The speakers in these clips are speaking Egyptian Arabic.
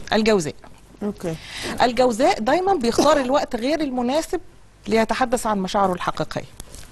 الجوزاء اوكي الجوزاء دايما بيختار الوقت غير المناسب ليتحدث عن مشاعره الحقيقيه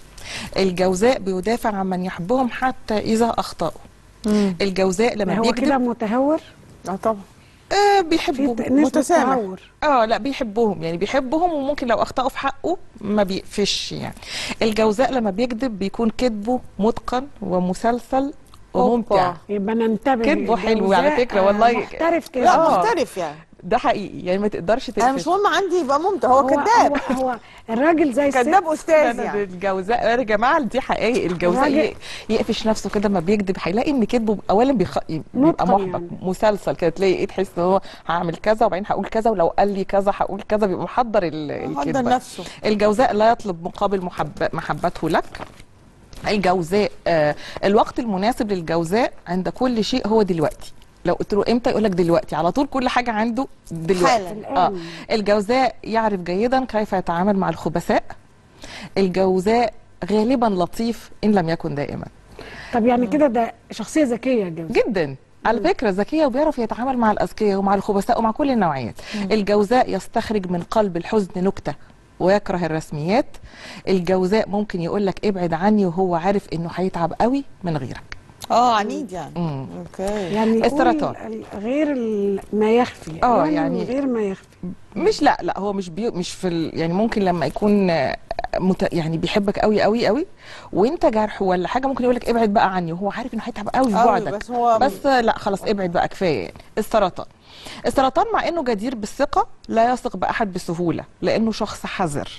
الجوزاء بيدافع عن من يحبهم حتى اذا اخطاوا الجوزاء لما هو كده بيكذب متهور اه طبعا آه في بيحبوا نسبة متسامح. تهور اه لا بيحبهم يعني بيحبهم وممكن لو اخطاوا في حقه ما بيقفش يعني الجوزاء لما بيكذب بيكون كذبه متقن ومسلسل وممتع أوبا. يبقى ننتبه كذبه حلو على الجوزاء، فكرة آه، والله. محترف كده لا آه. مختلف يعني ده حقيقي يعني ما تقدرش تقفش انا مش مهم عندي يبقى ممتع هو هو كذاب هو, هو الراجل زي الست كذاب استاذ أنا يعني الجوزاء يا جماعه دي حقائق الجوزاء الراجل- ي- يقفش نفسه كده ما بيكذب هيلاقي ان كذبه اولا بيخ... بيبقى متقن محبط يعني. مسلسل كده تلاقي ايه تحس ان هو هعمل كذا وبعدين هقول كذا ولو قال لي كذا هقول كذا بيبقى محضر ال- حضر الكذبه نفسه الجوزاء لا يطلب مقابل محب... محبته لك الجوزاء آه الوقت المناسب للجوزاء عند كل شيء هو دلوقتي لو قلت له امتى يقول لك دلوقتي على طول كل حاجه عنده دلوقتي حالا اه الجوزاء يعرف جيدا كيف يتعامل مع الخبثاء الجوزاء غالبا لطيف ان لم يكن دائما طب يعني كده ده شخصيه ذكيه يا جوزاء جدا على فكره ذكيه وبيعرف يتعامل مع الاذكياء ومع الخبثاء ومع كل النوعيات الجوزاء يستخرج من قلب الحزن نكته ويكره الرسميات الجوزاء ممكن يقول لك ابعد عني وهو عارف انه هيتعب قوي من غيرك اه عنيد يعني مم. اوكي يعني يقول السرطان. ال- غير ال- ما يخفي آه، أولاً يعني- غير ما يخفي مش لا لا هو مش بي مش في ال يعني ممكن لما يكون آه، مت يعني بيحبك قوي قوي قوي وانت جرح ولا حاجه ممكن يقول لك ابعد بقى عني وهو عارف انه هيتعب قوي في أوي، بعدك بس هو بس آه، لا خلاص ابعد بقى كفايه يعني السرطان السرطان مع انه جدير بالثقه لا يثق باحد بسهوله لانه شخص حذر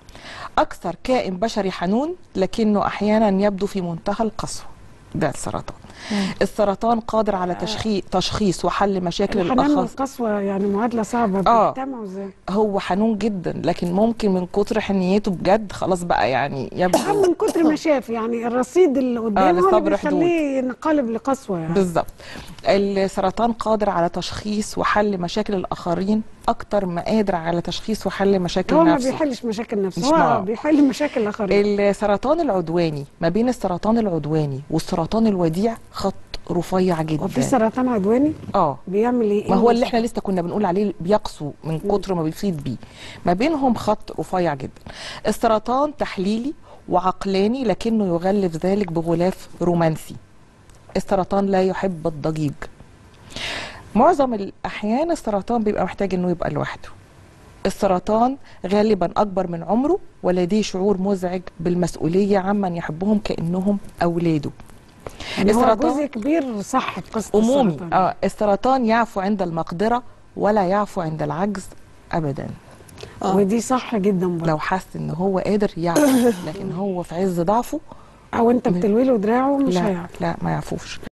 اكثر كائن بشري حنون لكنه احيانا يبدو في منتهى القسوه ده السرطان السرطان قادر على تشخيص تشخيص وحل مشاكل الحنان الاشخاص والقسوه يعني معادله صعبه آه. بيجتمعوا ازاي هو حنون جدا لكن ممكن من كتر حنيته بجد خلاص بقى يعني يبدو من كتر ما شاف يعني الرصيد اللي قدامه هو اللي للصبر حدود. بيخليه ينقلب لقسوه يعني بالظبط السرطان قادر على تشخيص وحل مشاكل الاخرين اكتر ما قادر على تشخيص وحل مشاكل هو ما نفسه بيحلش مشاكل نفسه مش هو معاه. بيحل مشاكل الاخرين السرطان العدواني ما بين السرطان العدواني والسرطان الوديع خط رفيع جدا وفي سرطان عدواني اه بيعمل ايه ما هو إيه اللي احنا لسه كنا بنقول عليه بيقسو من كتر ما بيفيد بيه ما بينهم خط رفيع جدا السرطان تحليلي وعقلاني لكنه يغلف ذلك بغلاف رومانسي السرطان لا يحب الضجيج معظم الاحيان السرطان بيبقى محتاج انه يبقى لوحده السرطان غالبا اكبر من عمره ولديه شعور مزعج بالمسؤوليه عمن يحبهم كانهم اولاده يعني هو السرطان- جزء كبير صح في قصه عمومي السرطان اه السرطان يعفو عند المقدره ولا يعفو عند العجز ابدا آه. ودي صح جدا برضه لو حس ان هو قادر يعفو لكن هو في عز ضعفه او انت بتلوي له دراعه مش لا هيعرف لا ما يعفوش